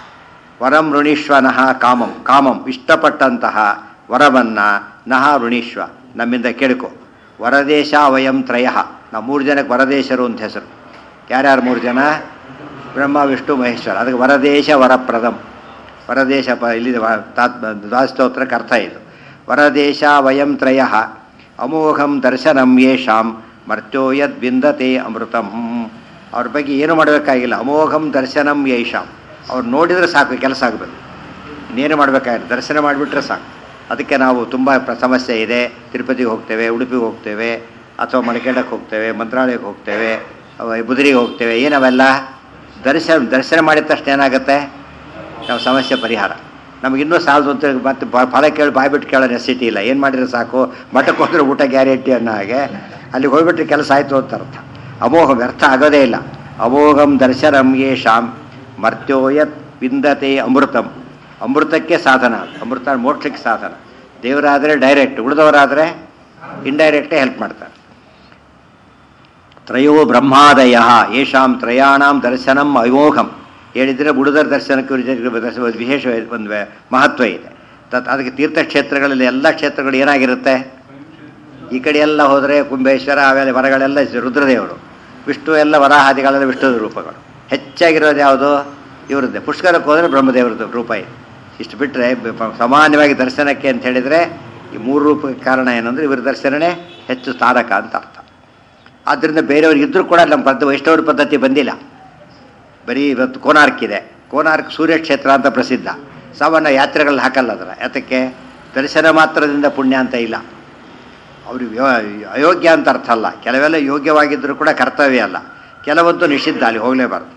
ವರಂ ಋಣೀಶ್ವ ನಃ ಕಾಮಂ ಕಾಮಂ ಇಷ್ಟಪಟ್ಟಂತಹ ವರವನ್ನ ನಹ ಋಣೀಶ್ವ ನಮ್ಮಿಂದ ಕೇಳ್ಕೊ ವರದೇಶ ವಯಂ ತ್ರಯ ನಾವು ಮೂರು ಜನಕ್ಕೆ ವರದೇಶರು ಅಂತ ಹೆಸರು ಯಾರ್ಯಾರು ಮೂರು ಜನ ಬ್ರಹ್ಮ ವಿಷ್ಣು ಮಹೇಶ್ವರ ಅದಕ್ಕೆ ವರದೇಶ ವರಪ್ರದಂ ವರದೇಶ ಪ ಇಲ್ಲಿ ತಾತ್ ದ್ವಾಸ್ತೋತ್ರಕ್ಕೆ ಅರ್ಥ ಇದು ವರದೇಶ ವಯಂ ತ್ರಯ ಅಮೋಘಂ ದರ್ಶನಂ ಯೇಷಾಂ ಮರ್ತ್ಯೋ ಯದ್ ಬಿಂದತೆ ಅಮೃತಂ ಅವ್ರ ಬಗ್ಗೆ ಏನು ಮಾಡಬೇಕಾಗಿಲ್ಲ ಅಮೋಘಂ ದರ್ಶನಂ ಯೈಷಾಂ ಅವ್ರು ನೋಡಿದರೆ ಸಾಕು ಕೆಲಸ ಆಗಬೇಕು ಇನ್ನೇನು ಮಾಡಬೇಕಾಗಿಲ್ಲ ದರ್ಶನ ಮಾಡಿಬಿಟ್ರೆ ಸಾಕು ಅದಕ್ಕೆ ನಾವು ತುಂಬ ಪ್ರ- ಸಮಸ್ಯೆ ಇದೆ ತಿರುಪತಿಗೆ ಹೋಗ್ತೇವೆ ಉಡುಪಿಗೆ ಹೋಗ್ತೇವೆ ಅಥವಾ ಮಡಿಕೇಡಕ್ಕೆ ಹೋಗ್ತೇವೆ ಮಂತ್ರಾಲಯಕ್ಕೆ ಹೋಗ್ತೇವೆ ಅವ- ಬುದರಿಗೆ ಹೋಗ್ತೇವೆ ಏನವೆಲ್ಲ ದರ್ಶನ ದರ್ಶನ ಮಾಡಿದ ತಕ್ಷಣ ಏನಾಗುತ್ತೆ ನಾವು ಸಮಸ್ಯೆ ಪರಿಹಾರ ನಮಗಿನ್ನೂ ಸಾಲದು ಅಂತ ಮತ್ತೆ ಬ- ಫಲ ಕೇಳಿ ಬಾಯ್ಬಿಟ್ಟು ಕೇಳೋ ನೆಸಿಟಿ ಇಲ್ಲ ಏನು ಮಾಡಿದ್ರೆ ಸಾಕು ಮಠಕ್ಕೆ ಹೋದ್ರೆ ಊಟ ಗ್ಯಾರಂಟಿ ಅನ್ನೋ ಹಾಗೆ ಅಲ್ಲಿಗೆ ಹೋಗ್ಬಿಟ್ರೆ ಕೆಲಸ ಆಯಿತು ಅಂತ ಅರ್ಥ ಅಮೋಘ ವ್ಯರ್ಥ ಆಗೋದೇ ಇಲ್ಲ ಅಮೋಘಂ ದರ್ಶನಂ ಯೇಷಾಂ ಮರ್ತ್ಯೋಯತ್ ವಿಂದತೆ ಅಮೃತಂ ಅಮೃತಕ್ಕೆ ಸಾಧನ ಅಮೃತ ಮೋಕ್ಷಕ್ಕೆ ಸಾಧನ ದೇವರಾದರೆ ಡೈರೆಕ್ಟ್ ಉಳಿದವರಾದರೆ ಇಂಡೈರೆಕ್ಟೇ ಹೆಲ್ಪ್ ಮಾಡ್ತಾರೆ ತ್ರಯೋ ಬ್ರಹ್ಮಾದಯ ಯೇಷಾಂ ತ್ರಯಾಣಾಂ ದರ್ಶನಂ ಅಮೋಘಂ ಹೇಳಿದರೆ ಬುಡದರ ದರ್ಶನಕ್ಕೆ ವಿಜಯ- ದರ್ಶನ ವಿಶೇಷ ಒಂದು ವ್ಯ- ಮಹತ್ವ ಇದೆ ತತ್ ಅದಕ್ಕೆ ತೀರ್ಥಕ್ಷೇತ್ರಗಳಲ್ಲಿ ಎಲ್ಲ ಕ್ಷೇತ್ರಗಳು ಏನಾಗಿರುತ್ತೆ ಈ ಕಡೆ ಎಲ್ಲ ಹೋದರೆ ಕುಂಬೇಶ್ವರ ಆಮೇಲೆ ವರಗಳೆಲ್ಲ ರುದ್ರದೇವರು ವಿಷ್ಣು ಎಲ್ಲ ವರಾಹಾದಿಗಳೆಲ್ಲ ವಿಷ್ಣು ರೂಪಗಳು ಹೆಚ್ಚಾಗಿರೋದು ಯಾವುದು ಇವರದ್ದೇ ಪುಷ್ಕರಕ್ಕೆ ಹೋದರೆ ಬ್ರಹ್ಮದೇವರದ್ದು ರೂಪ ಇದೆ ಇಷ್ಟು ಬಿಟ್ಟರೆ ಸಾಮಾನ್ಯವಾಗಿ ದರ್ಶನಕ್ಕೆ ಅಂತ ಹೇಳಿದರೆ ಈ ಮೂರು ರೂಪಕ್ಕೆ ಕಾರಣ ಏನಂದರೆ ಇವರ ದರ್ಶನನೇ ಹೆಚ್ಚು ತಾರಕ ಅಂತ ಅರ್ಥ ಆದ್ದರಿಂದ ಬೇರೆಯವ್ರಿಗೆ ಇದ್ದರೂ ಕೂಡ ನಮ್ಮ ಪದ್ಧ ವೈಷ್ಣವರ ಪದ್ಧತಿ ಬಂದಿಲ್ಲ ಬರೀ ಇವತ್ತು ಕೋನಾರ್ಕ್ ಇದೆ ಕೋನಾರ್ಕ್ ಸೂರ್ಯಕ್ಷೇತ್ರ ಅಂತ ಪ್ರಸಿದ್ಧ ಸಾಮಾನ್ಯ ಯಾತ್ರೆಗಳಲ್ಲಿ ಹಾಕಲ್ಲ ಅದರ ಯಾತಕ್ಕೆ ದರ್ಶನ ಮಾತ್ರದಿಂದ ಪುಣ್ಯ ಅಂತ ಇಲ್ಲ ಅವ್ರಿಗೆ ಯೋ- ಅಯೋಗ್ಯ ಅಂತ ಅರ್ಥ ಅಲ್ಲ ಕೆಲವೆಲ್ಲ ಯೋಗ್ಯವಾಗಿದ್ದರೂ ಕೂಡ ಕರ್ತವ್ಯ ಅಲ್ಲ ಕೆಲವಂತೂ ನಿಷಿದ್ಧ ಅಲ್ಲಿ ಹೋಗಲೇಬಾರ್ದು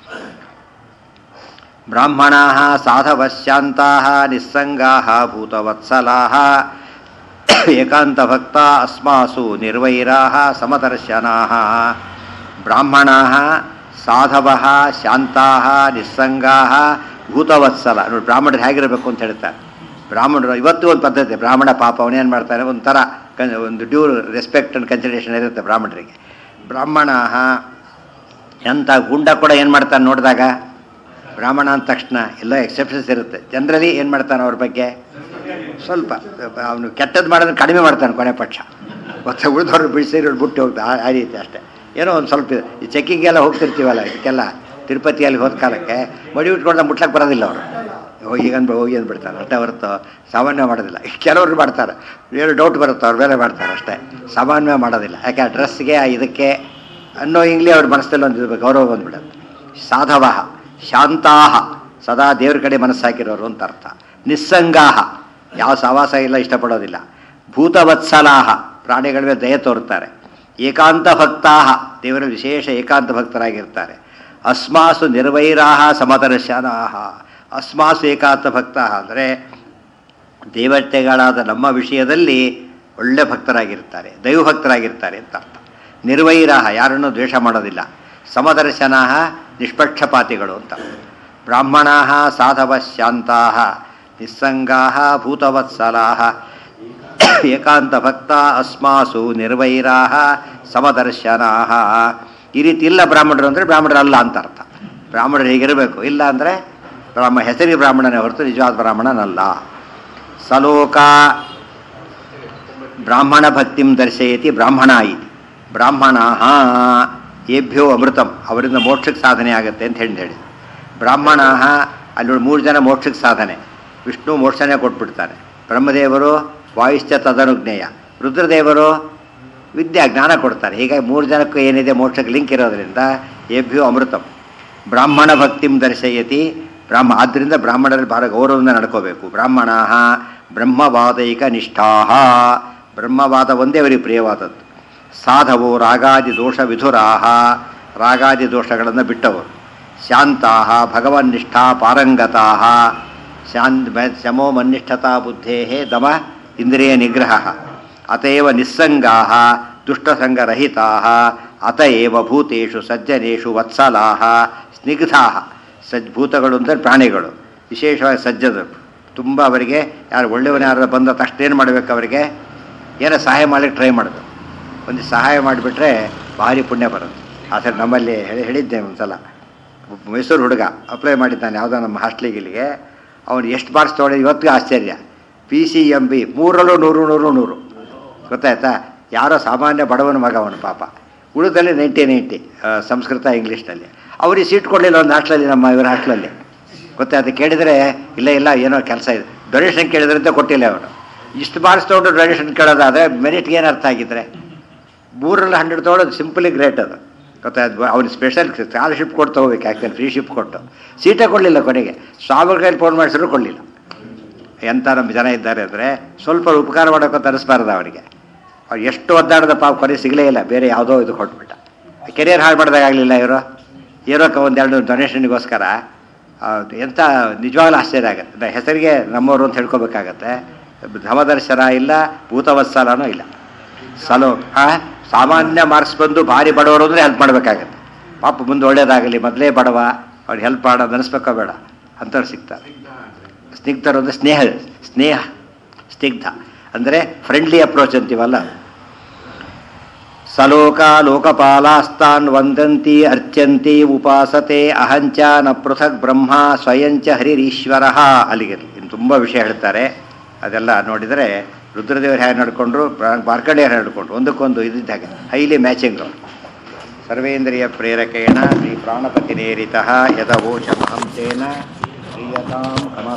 ಬ್ರಾಹ್ಮಣಾ ಸಾಧವಶ್ಯಾಂತಾ ನಿಸ್ಸಂಗಾ ಭೂತವತ್ಸಲಾ ಏಕಾಂತಭಕ್ತ ಅಸ್ಮಾಸು ನಿರ್ವೈರಾ ಸಮದರ್ಶನಾ ಬ್ರಾಹ್ಮಣಾ ಸಾಧವ ಶಾಂತಾ ನಿಸ್ಸಂಗಾ ಭೂತವತ್ಸಲ ನೋಡಿ ಬ್ರಾಹ್ಮಣರು ಹೇಗಿರಬೇಕು ಅಂತ ಹೇಳ್ತಾರೆ ಬ್ರಾಹ್ಮಣರು ಇವತ್ತು ಒಂದು ಪದ್ಧತಿ ಬ್ರಾಹ್ಮಣ ಪಾಪ ಅವನೇನು ಮಾಡ್ತಾನೆ ಒಂಥರ ಕನ್ ಒಂದು ಡ್ಯೂ ರೆಸ್ಪೆಕ್ಟ್ ಆ್ಯಂಡ್ ಕನ್ಸಿಡರೇಷನ್ ಇರುತ್ತೆ ಬ್ರಾಹ್ಮಣರಿಗೆ ಬ್ರಾಹ್ಮಣ ಎಂಥ ಗುಂಡ ಕೂಡ ಏನು ಮಾಡ್ತಾನೆ ನೋಡಿದಾಗ ಬ್ರಾಹ್ಮಣ ಅಂದ ತಕ್ಷಣ ಎಲ್ಲ ಎಕ್ಸೆಪ್ಷನ್ಸ್ ಇರುತ್ತೆ ಜನರಲಿ ಏನು ಮಾಡ್ತಾನೆ ಅವ್ರ ಬಗ್ಗೆ ಸ್ವಲ್ಪ ಅವನು ಕೆಟ್ಟದ್ದು ಮಾಡೋದನ್ನ ಕಡಿಮೆ ಮಾಡ್ತಾನೆ ಕೊನೆ ಪಕ್ಷ ಮತ್ತೆ ಉಳಿದವ್ರು ಬಿಡಿಸಿರೋ ಬಿಟ್ಟು ಹೋಗ್ತಾ ಆ- ಆ ರೀತಿ ಅಷ್ಟೇ ಏನೋ ಒಂದು ಸ್ವಲ್ಪ ಇದೆ. ಈ ಚೆಕ್ಕಿಂಗೆಲ್ಲ ಹೋಗ್ತಿರ್ತೀವಲ್ಲ ಇದಕ್ಕೆಲ್ಲ ತಿರುಪತಿಯಲ್ಲಿ ಹೋದ ಕಾಲಕ್ಕೆ ಮಡಿ ಉಟ್ಕೊಂಡು ಮುಟ್ಲಕ್ಕೆ ಬರೋದಿಲ್ಲ ಅವರು ಹೋಗಿ ಅಂದ್ ಹೋಗಿ ಅಂದ್ಬಿಡ್ತಾರೆ ಅಷ್ಟೇ ಹೊರತು ಸಾಮಾನ್ಯ ಮಾಡೋದಿಲ್ಲ ಕೆಲವರು ಮಾಡ್ತಾರೆ ಏನು ಡೌಟ್ ಬರುತ್ತೆ ಅವ್ರ ಮೇಲೆ ಮಾಡ್ತಾರೆ ಅಷ್ಟೇ ಸಾಮಾನ್ಯ ಮಾಡೋದಿಲ್ಲ ಯಾಕೆ ಆ ಡ್ರೆಸ್ಗೆ ಆ ಇದಕ್ಕೆ ಅನ್ನೋ ಇಂಗ್ಲಿ ಅವ್ರ ಮನಸ್ಸಲ್ಲಿ ಒಂದು ಇರ್ಬೇಕು ಗೌರವ ಬಂದ್ಬಿಡುತ್ತೆ ಸಾಧವ ಶಾಂತಾಹ ಸದಾ ದೇವ್ರ ಕಡೆ ಮನಸ್ಸಾಕಿರೋರು ಅಂತ ಅರ್ಥ ನಿಸ್ಸಂಗಾಹ ಯಾವ ಸವಾಸ ಇಲ್ಲ ಇಷ್ಟಪಡೋದಿಲ್ಲ ಭೂತವತ್ಸಲಾಹ ಪ್ರಾಣಿಗಳ ಮೇಲೆ ದಯ ತೋರುತ್ತಾರೆ ಏಕಾಂತ ಭಕ್ತಾಹ ದೇವರ ವಿಶೇಷ ಏಕಾಂತ ಭಕ್ತರಾಗಿರ್ತಾರೆ ಅಸ್ಮಾಸು ನಿರ್ವೈರಾಹ ಸಮದರ್ಶನಾಹ ಅಸ್ಮಾಸು ಏಕಾಂತ ಭಕ್ತಾಹ ಅಂದರೆ ದೇವತೆಗಳಾದ ನಮ್ಮ ವಿಷಯದಲ್ಲಿ ಒಳ್ಳೆ ಭಕ್ತರಾಗಿರ್ತಾರೆ ದೈವಭಕ್ತರಾಗಿರ್ತಾರೆ ಅಂತ ಅರ್ಥ ನಿರ್ವೈರಾಹ ಯಾರನ್ನೂ ದ್ವೇಷ ಮಾಡೋದಿಲ್ಲ ಸಮದರ್ಶನ ನಿಷ್ಪಕ್ಷಪಾತಿಗಳು ಅಂತ ಬ್ರಾಹ್ಮಣಾ ಸಾಧವ ಶಾಂತಾ ನಿಸ್ಸಂಗಾ ಭೂತವತ್ಸಲಾ ಏಕಾಂತ ಭಕ್ತ ಅಸ್ಮಾಸು ನಿರ್ವೈರಾ ಸಮದರ್ಶನಾ ಈ ರೀತಿ ಇಲ್ಲ ಬ್ರಾಹ್ಮಣರು ಅಂದರೆ ಬ್ರಾಹ್ಮಣರಲ್ಲ ಅಂತ ಅರ್ಥ ಬ್ರಾಹ್ಮಣರು ಹೇಗಿರಬೇಕು ಇಲ್ಲ ಅಂದರೆ ಬ್ರಾಹ್ಮ ಹೆಸರಿ ಬ್ರಾಹ್ಮಣನೇ ಹೊರತು ನಿಜವಾದ ಬ್ರಾಹ್ಮಣನಲ್ಲ ಸಲೋಕ ಬ್ರಾಹ್ಮಣ ಭಕ್ತಿಂ ದರ್ಶಯತಿ ಬ್ರಾಹ್ಮಣ ಇತಿ ಬ್ರಾಹ್ಮಣ ಏಭ್ಯೋ ಅಮೃತಂ ಅವರಿಂದ ಮೋಕ್ಷಕ್ಕೆ ಸಾಧನೆ ಆಗುತ್ತೆ ಅಂತ ಹೇಳಿ ಹೇಳಿ ಬ್ರಾಹ್ಮಣ ಅಲ್ಲಿ ಮೂರು ಜನ ಮೋಕ್ಷಕ್ಕೆ ಸಾಧನೆ ವಿಷ್ಣು ಮೋಕ್ಷನೇ ಕೊಟ್ಬಿಡ್ತಾನೆ ಬ್ರಹ್ಮದೇವರು ವಾಯುಶ್ಚ ತದನುಜ್ಞೇಯ ರುದ್ರದೇವರು ವಿದ್ಯಾ ಜ್ಞಾನ ಕೊಡ್ತಾರೆ ಹೀಗಾಗಿ ಮೂರು ಜನಕ್ಕೂ ಏನಿದೆ ಮೋಕ್ಷಕ್ಕೆ ಲಿಂಕ್ ಇರೋದ್ರಿಂದ ಏಭ್ಯೋ ಅಮೃತಂ ಬ್ರಾಹ್ಮಣ ಭಕ್ತಿಂ ದರ್ಶಯತಿ ಬ್ರಾಹ್ಮ ಆದ್ದರಿಂದ ಬ್ರಾಹ್ಮಣರಲ್ಲಿ ಭಾಳ ಗೌರವದಿಂದ ನಡ್ಕೋಬೇಕು ಬ್ರಾಹ್ಮಣ ಬ್ರಹ್ಮವಾದೈಕ ನಿಷ್ಠಾ ಬ್ರಹ್ಮವಾದ ಒಂದೇ ಅವರಿಗೆ ಪ್ರಿಯವಾದದ್ದು ಸಾಧವು ರಾಗಾದಿ ದೋಷ ವಿಧುರಾಹ ರಾಗಾದಿ ದೋಷಗಳನ್ನು ಬಿಟ್ಟವರು ಶಾಂತಾ ಭಗವನ್ನಿಷ್ಠಾ ಪಾರಂಗತಾ ಶಾಂತ್ ಶಮೋ ಮನ್ನಿಷ್ಠತಾ ಬುದ್ಧೇ ದಮ ಇಂದ್ರಿಯ ನಿಗ್ರಹ ಅತಏವ ನಿಸ್ಸಂಗಾ ದುಷ್ಟಸಂಗರಹಿತಾ ಅತಏವ ಭೂತೇಷು ಸಜ್ಜನೇಷು ವತ್ಸಲಾ ಸ್ನಿಗ್ಧಾ ಸಜ್ ಭೂತಗಳು ಅಂದರೆ ಪ್ರಾಣಿಗಳು ವಿಶೇಷವಾಗಿ ಸಜ್ಜದರು ತುಂಬ ಅವರಿಗೆ ಯಾರು ಒಳ್ಳೆಯವನ ಯಾರು ಬಂದ ತಕ್ಷಣ ಏನು ಮಾಡಬೇಕು ಅವರಿಗೆ ಏನೋ ಸಹಾಯ ಮಾಡಲಿಕ್ಕೆ ಟ್ರೈ ಮಾಡೋದು ಒಂದು ಸಹಾಯ ಮಾಡಿಬಿಟ್ರೆ ಭಾರಿ ಪುಣ್ಯ ಬರುತ್ತೆ ಆ ಸರಿ ನಮ್ಮಲ್ಲಿ ಹೇಳಿ ಹೇಳಿದ್ದೆ ಒಂದು ಸಲ ಒಬ್ಬ ಮೈಸೂರು ಹುಡುಗ ಅಪ್ಲೈ ಮಾಡಿದ್ದಾನೆ ಯಾವುದೋ ನಮ್ಮ ಹಾಸ್ಟ್ಲಿಗೆ ಇಲ್ಲಿಗೆ ಅವನು ಎಷ್ಟು ಮಾರ್ಕ್ಸ್ ತೊಗೊಂಡು ಇವತ್ತಿಗೂ ಆಶ್ಚರ್ಯ ಪಿ ಸಿ ಎಮ್ ಬಿ ಮೂರಲ್ಲೂ ನೂರು ನೂರು ನೂರು ಗೊತ್ತಾಯ್ತಾ ಯಾರೋ ಸಾಮಾನ್ಯ ಬಡವನ ಮಗ ಅವನು ಪಾಪ ಉಳಿದಲ್ಲಿ ನೈಂಟಿ ನೈಂಟಿ ಸಂಸ್ಕೃತ ಇಂಗ್ಲೀಷ್ನಲ್ಲಿ ಅವ್ರಿಗೆ ಸೀಟ್ ಕೊಡಲಿಲ್ಲ ಒಂದು ಹಾಸ್ಟ್ಲಲ್ಲಿ ನಮ್ಮ ಇವ್ರ ಹಾಸ್ಟ್ಲಲ್ಲಿ ಗೊತ್ತಾಯ್ತು ಕೇಳಿದರೆ ಇಲ್ಲ ಇಲ್ಲ ಏನೋ ಕೆಲಸ ಇದೆ ಡೊನೇಷನ್ ಕೇಳಿದ್ರಂತೆ ಕೊಟ್ಟಿಲ್ಲ ಅವನು ಇಷ್ಟು ಮಾರ್ಕ್ಸ್ ತೊಗೊಂಡು ಡೊನೇಷನ್ ಕೇಳೋದಾದರೆ ಮೆರಿಟ್ಗೆ ಏನು ಅರ್ಥ ಆಗಿದ್ರೆ ಮೂರಲ್ಲಿ ಹಂಡ್ರೆಡ್ ತೊಗೊಳೋದು ಸಿಂಪಲಿ ಗ್ರೇಟ್ ಅದು ಗೊತ್ತಾಯ್ತು ಅವ್ನು ಸ್ಪೆಷಲ್ ಸ್ಕಾಲರ್ಶಿಪ್ ಕೊಟ್ಟು ತೊಗೋಬೇಕು ಆ್ಯಕ್ಚುಲಿ ಫ್ರೀ ಶಿಪ್ ಕೊಟ್ಟು ಸೀಟೇ ಕೊಡಲಿಲ್ಲ ಕೊನೆಗೆ ಸ್ವಾಮಿಗಳ ಕೈಲಿ ಫೋನ್ ಮಾಡಿಸಿದ್ರು ಕೊಡಲಿಲ್ಲ ಎಂಥ ನಮ್ಮ ಜನ ಇದ್ದಾರೆ ಅಂದರೆ ಸ್ವಲ್ಪ ಉಪಕಾರ ಮಾಡೋಕ್ಕಂತ ಅನಿಸ್ಬಾರ್ದು ಅವನಿಗೆ ಅವ್ರು ಎಷ್ಟು ಒದ್ದಾಡದ ಪಾಪ ಕೊನೆ ಸಿಗಲೇ ಇಲ್ಲ ಬೇರೆ ಯಾವುದೋ ಇದು ಕೊಟ್ಬಿಟ್ಟ ಕೆರಿಯರ್ ಹಾಳು ಮಾಡಿದಾಗಲಿಲ್ಲ ಇವರು ಇರೋಕೆ ಒಂದೆರಡು ಡೊನೇಷನ್ಗೋಸ್ಕರ ಎಂಥ ನಿಜವಾಗ್ಲೂ ಆಶ್ಚರ್ಯ ಆಗುತ್ತೆ ಹೆಸರಿಗೆ ನಮ್ಮವರು ಅಂತ ಹೇಳ್ಕೊಬೇಕಾಗತ್ತೆ ಧಮದರ್ಶನ ಇಲ್ಲ ಭೂತವತ್ಸಲನೂ ಇಲ್ಲ ಸಲೋ ಹಾಂ ಸಾಮಾನ್ಯ ಮಾರ್ಕ್ಸ್ ಬಂದು ಭಾರಿ ಬಡವರು ಅಂದರೆ ಹೆಲ್ಪ್ ಮಾಡಬೇಕಾಗತ್ತೆ ಪಾಪ ಮುಂದೆ ಒಳ್ಳೇದಾಗಲಿ ಮೊದಲೇ ಬಡವ ಅವ್ರು ಹೆಲ್ಪ್ ಮಾಡೋದು ಅನಿಸ್ಬೇಕೋ ಬೇಡ ಅಂಥವ್ರು ಸಿಗ್ತಾರೆ ಸ್ನಿಗ್ಧರು ಅಂದರೆ ಸ್ನೇಹ ಸ್ನೇಹ ಸ್ನಿಗ್ಧ ಅಂದರೆ ಫ್ರೆಂಡ್ಲಿ ಅಪ್ರೋಚ್ ಅಂತೀವಲ್ಲ ಸಲೋಕ ಲೋಕಪಾಲಾಸ್ತಾನ್ ವಂದಂತಿ ಅರ್ಚಂತಿ ಉಪಾಸತೆ ಅಹಂಚ ನ ಪೃಥಕ್ ಬ್ರಹ್ಮ ಸ್ವಯಂಚ ಹರಿರೀಶ್ವರ ಅಲ್ಲಿಗೆ ಇನ್ನು ತುಂಬ ವಿಷಯ ಹೇಳ್ತಾರೆ ಅದೆಲ್ಲ ನೋಡಿದರೆ ರುದ್ರದೇವರು ಹೇಗೆ ನಡ್ಕೊಂಡ್ರು ಮಾರ್ಕಂಡೇಯರು ನಡ್ಕೊಂಡ್ರು ಒಂದಕ್ಕೊಂದು ಇದ್ದಿದ್ದ ಹಾಗೆ ಹೈಲಿ ಮ್ಯಾಚಿಂಗ್ ಅವರು ಸರ್ವೇಂದ್ರಿಯ ಪ್ರೇರಕೇಣ ಶ್ರೀ ಪ್ರಾಣಪತಿ ನೇರಿತ ಯದವೋಚಮಹಂಸೇನ ಕ್ರಿಯತಾಂ ಕಮಲ